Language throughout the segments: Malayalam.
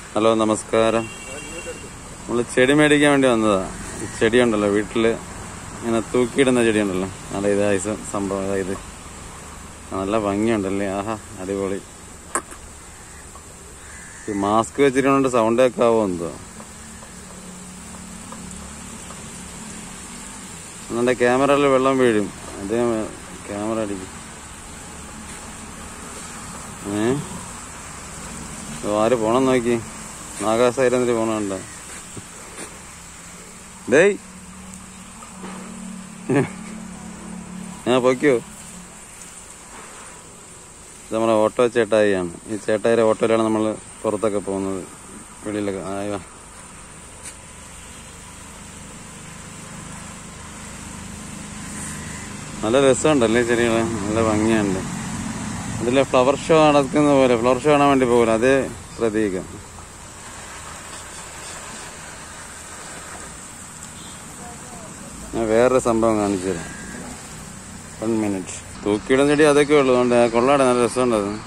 ഹലോ നമസ്കാരം നമ്മൾ ചെടി മേടിക്കാൻ വേണ്ടി വന്നതാ ഈ ചെടി ഉണ്ടല്ലോ വീട്ടില് ഇങ്ങനെ തൂക്കിയിടുന്ന ചെടി ഉണ്ടല്ലോ നല്ല ഇതായി സ- സംഭവം ഇതാ ഇത് നല്ല ഭംഗിയുണ്ടല്ലേ ആഹാ അടിപൊളി ഈ മാസ്ക് വെച്ചിരിക്കൊണ്ട് സൗണ്ട് ഒക്കെ ആവോ എന്തോ എന്നെ ക്യാമറയിൽ വെള്ളം വീഴും അതേ ക്യാമറ അടിക്കും ഏ ഓ, ആര് പോണം നോക്കി നാഗാസായിരുന്നിട്ട് പോണണ്ട ഡേയ് ഞാൻ പൊയ്ക്കോ ഇത് നമ്മളെ ഓട്ടോ ചേട്ടായിയാണ് ഈ ചേട്ടായിയുടെ ഓട്ടോയിലാണ് നമ്മൾ പുറത്തൊക്കെ പോകുന്നത് വെളിയിലൊക്കെ ആയി വാ നല്ല രസമുണ്ടല്ലേ ചെടികള് നല്ല ഭംഗിയുണ്ട് ഇതിലെ ഫ്ലവർ ഷോ നടക്കുന്ന പോലെ ഫ്ലവർ ഷോ കാണാൻ വേണ്ടി പോകില്ല അതേ പ്രതീകം ഞാൻ വേറൊരു സംഭവം കാണിച്ചു തരാം വൺ മിനിറ്റ് തൂക്കിയിടുന്ന ചെടി അതൊക്കെ ഉള്ളു അതുകൊണ്ട് കൊള്ളാടെ നല്ല രസമുണ്ട് അത്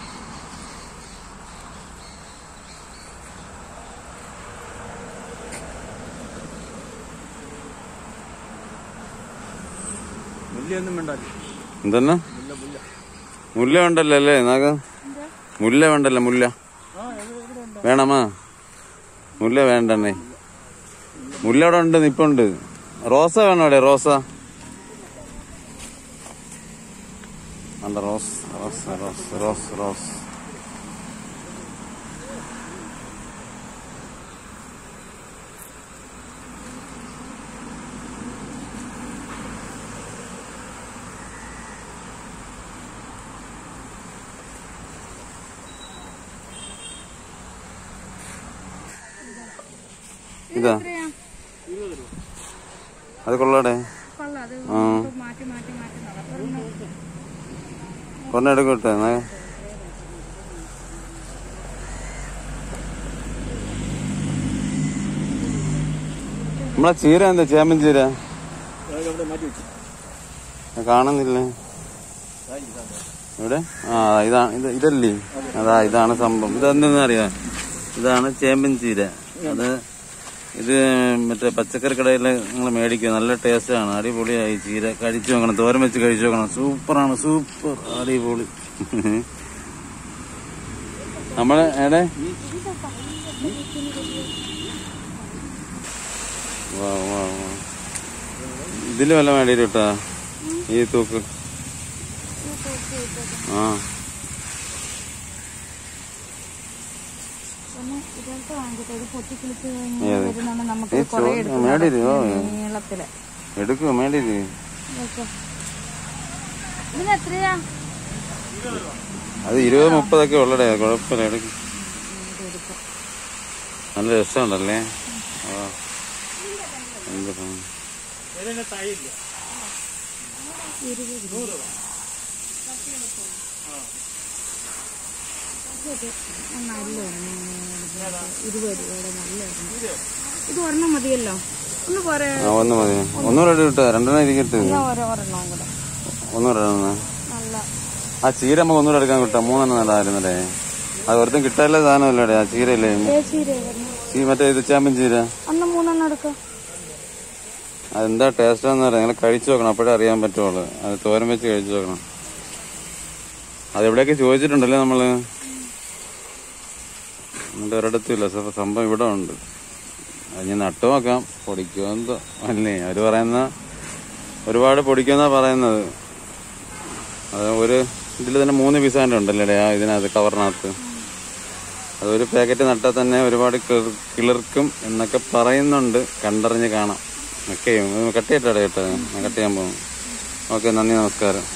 മുല്ലയൊന്നും വേണ്ട എന്തെന്നാ മുല്ല മുല്ല മുല്ല ഉണ്ടല്ലോ അല്ലേ നാഗ മുല്ല വേണ്ടല്ലോ മുല്ല ആ ഇത് ഇവിടെ ഉണ്ട് വേണമാ മുല്ല വേണ്ടണ്ണേ മുല്ല അവിടെ ഉണ്ട് നിപ്പുണ്ട് റോസ വേണോ അവിടെ റോസ അല്ല rose rose rose rose rose ഇതാ ഇരുപത് രൂപ അത് കൊള്ളാടെ കൊള്ളാം അത് ആ മാറ്റി മാറ്റി മാറ്റി നടക്കുന്നു കൊണ്ടെടുക്കട്ടെ എന്നാ നമ്മളെ ചീര എന്താ ചേമ്പൻ ചീര അതൊക്കെ അവിടെ മാറ്റി വെച്ചു ഞാൻ കാണുന്നില്ലേ ഇവിടെ ആ ഇതാണ് ഇത് ഇതല്ലേ അതാ ഇതാണ് സംഭവം ഇതെന്തെന്ന് അറിയാം ഇതാണ് ചേമ്പൻ ചീര അത് ഇത് മറ്റേ പച്ചക്കറി കടയിൽ നിങ്ങൾ മേടിക്കുക നല്ല ടേസ്റ്റ് ആണ് അടിപൊളിയായി ചീര കഴിച്ചു നോക്കണം തോരൻ വെച്ച് കഴിച്ചു നോക്കണം സൂപ്പറാണ് സൂപ്പർ അടിപൊളി നമ്മള് എടെ വാ വാ വാ ഇതില് വല്ല വേണ്ടി കേട്ടാ ഈ തൂക്ക് ആ ഒന്ന് ഇതൊക്കെ വാങ്ങിക്കട്ടെ ഇത് പൊട്ടിക്കിളിച്ച് ഏത്? വരുന്നുണ്ട് നമുക്ക് ഏ, കുറെ ചോ- എടുത്ത് മേടിര്, ഓ. നീളത്തില് എടുക്കുക മേടി ഇതൊക്കെ. ഇതിന് എത്രയാ അത് ഇരുപത് മുപ്പതൊക്കെ ഉള്ളടേ കുഴപ്പമില്ല എടുക്കും ഇത് എടുക്കാം. നല്ല രസമുണ്ടല്ലേ ആ എന്ത് ഭംഗി. ഇതിന്റെ തൈയില്ല ഇത് നല്ല ഒരെണ്ണം ഇരുപത് രൂപയുടെ നല്ല ഒരെണ്ണം ഇത് ഒരെണ്ണം മതിയല്ലോ ഒന്ന് പോരെ ആ ഒന്ന് മതി ഒന്നുകൂടെ ഇട്ട് രണ്ടെണ്ണം ഇരിക്കട്ടെ എന്നാ ഓരോ ഒരെണ്ണം കൂടെ ഒന്നുകൂടെ ഇടണം. നല്ല ആ ചീര നമുക്ക് ഒന്നുകൂടെ എടുക്കാൻ കിട്ടാം മൂന്നെണ്ണം നല്ലതായിരുന്നല്ലേ അത് ഒരുത്തും കിട്ടാല്ല സാധനമല്ലേ ആ ചീരയില്ലേ ചേച്ചീരെ ഈ മറ്റേ ഇത് ചാമ്പൻ ചീര അന്ന് മൂന്നെണ്ണം എടുക്കാം അതെന്താ ടേസ്റ്റ് എന്ന് പറയാം നിങ്ങൾ കഴിച്ചു നോക്കണം അപ്പോഴേ അറിയാൻ പറ്റുള്ളൂ അത് തോരൻ വെച്ച് കഴിച്ചു നോക്കണം അത് എവിടെയൊക്കെ ചോദിച്ചിട്ടുണ്ടല്ലേ നമ്മള് എന്നിട്ട് ഒരിടത്തും ഇല്ല സ- സംഭവം ഇവിടെ ഉണ്ട് അത് ഞാൻ നട്ടു നോക്കാം പൊടിക്കുമോ എന്തോ അല്ലേ അവര് പറയുന്ന ഒരുപാട് പൊടിക്കുമെന്നാ പറയുന്നത് അത് ഒരു ഇതിൽ തന്നെ മൂന്ന് പീസാൻ്റെ ഉണ്ടല്ലേ ആ ഇതിനകത്ത് കവറിനകത്ത് അതൊരു പാക്കറ്റ് നട്ടാൽ തന്നെ ഒരുപാട് കിളിർ- കിളിർക്കും എന്നൊക്കെ പറയുന്നുണ്ട് കണ്ടറിഞ്ഞ് കാണാം ഓക്കെ കട്ട് ചെയ്യട്ടെ കേട്ടോ ഞാൻ കട്ട് ചെയ്യാൻ പോകും ഓക്കെ നന്ദി നമസ്കാരം